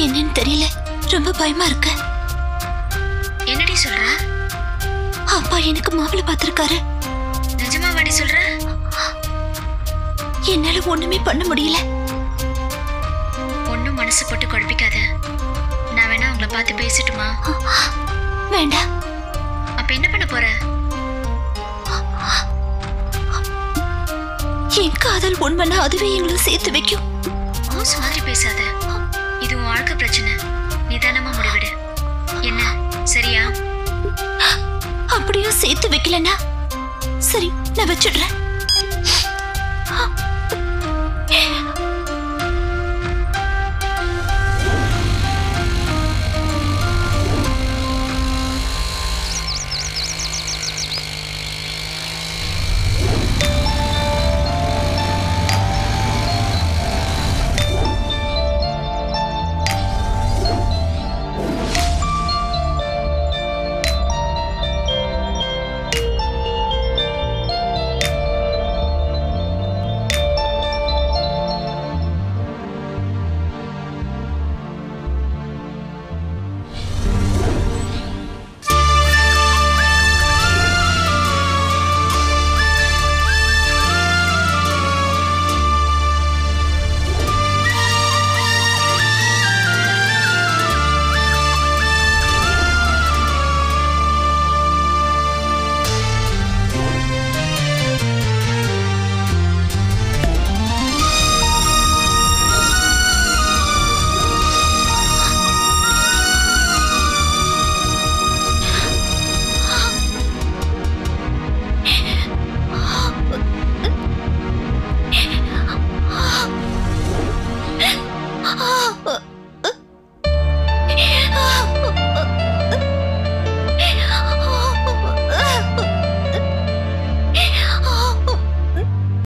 என்னன்னு தெரியல ரொம்ப பயமா இருக்கு என்னடி சொல்ற அப்பா எனக்கு மாப்பிள்ளை பார்த்திருக்காரு நிஜமாவாடி சொல்ற என்னால ஒண்ணுமே பண்ண முடியல ஒன்னும் மனசு போட்டு குழப்பிக்காத நான் வேணா உங்களை பார்த்து பேசட்டுமா வேண்டாம் அப்ப என்ன பண்ண போற என் காதல் உண்மைன்னா அதுவே எங்களை சேர்த்து வைக்கும் ஹவுஸ் மாதிரி பேசாத இது உன் வாழ்க்கை பிரச்சனை நிதானமா முடிவிடு என்ன சரியா அப்படியும் சேர்த்து வைக்கலனா சரி நான் வச்சிடுறேன் ஆ